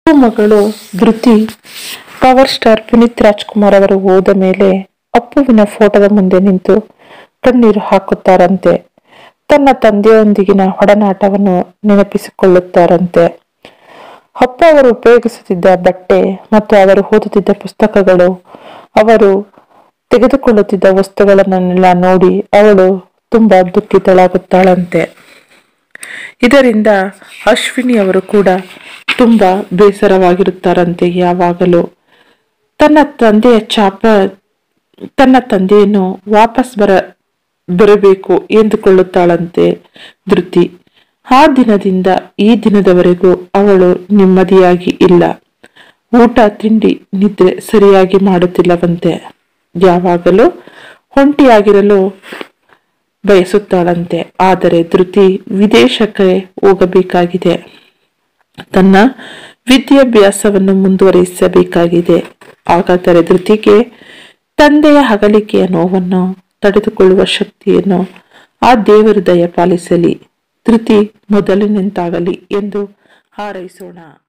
ಮಗಳು ಧೃತಿ power star Puneeth Rajkumar ಅವರು ಹೋದ ಮೇಲೆ ಅಪ್ಪುವಿನ ಫೋಟೋದ ಮುಂದೆ ನಿಂತು ಕಣ್ಣೀರು ಹಾಕುತ್ತಾರಂತೆ ತನ್ನ ತಂದೆಯೊಂದಿಗಿನ ಒಡನಾಟವನ್ನು ನೆನಪಿಸಿಕೊಳ್ಳುತ್ತಾರಂತೆ ಅಪ್ಪ ಅವರು ಉಪಯೋಗಿಸುತ್ತಿದ್ದ ಬಟ್ಟೆ ಮತ್ತು ಅವರು ಓದುತ್ತಿದ್ದ ಪುಸ್ತಕಗಳು ಅವರು ತೆಗೆದುಕೊಳ್ಳುತ್ತಿದ್ದ ವಸ್ತುಗಳನ್ನೆಲ್ಲ ನೋಡಿ ಅವಳು ತುಂಬಾ ದುಃಖಿತಳಾಗುತ್ತಾಳಂತೆ ಇದರಿಂದ ಅಶ್ವಿನಿ ಅವರು ಕೂಡ ತುಂಬಾ ಬೇಸರವಾಗಿರುತ್ತಾರಂತೆ ಯಾವಾಗಲೂ ತನ್ನ ತಂದೆಯ ಚಾಪ ತನ್ನ ತಂದೆಯನ್ನು ವಾಪಸ್ ಬರ ಬರಬೇಕು ಎಂದುಕೊಳ್ಳುತ್ತಾಳಂತೆ ಧೃತಿ ಆ ದಿನದಿಂದ ಈ ದಿನದವರೆಗೂ ಅವಳು ನೆಮ್ಮದಿಯಾಗಿ ಇಲ್ಲ ಊಟ ತಿಂಡಿ ನಿದ್ರೆ ಸರಿಯಾಗಿ ಮಾಡುತ್ತಿಲ್ಲವಂತೆ ಯಾವಾಗಲೂ ಒಂಟಿಯಾಗಿರಲು ಬಯಸುತ್ತಾಳಂತೆ ಆದರೆ ಧೃತಿ ವಿದೇಶಕ್ಕೆ ಹೋಗಬೇಕಾಗಿದೆ ತನ್ನ ವಿದ್ಯಾಭ್ಯಾಸವನ್ನು ಮುಂದುವರಿಸಬೇಕಾಗಿದೆ ಹಾಗಾದರೆ ಧೃತಿಗೆ ತಂದೆಯ ಅಗಲಿಕೆಯ ನೋವನ್ನು ತಡೆದುಕೊಳ್ಳುವ ಶಕ್ತಿಯನ್ನು ಆ ದೇವರು ದಯ ಪಾಲಿಸಲಿ ಧೃತಿ ಮೊದಲಿನಂತಾಗಲಿ ಎಂದು ಹಾರೈಸೋಣ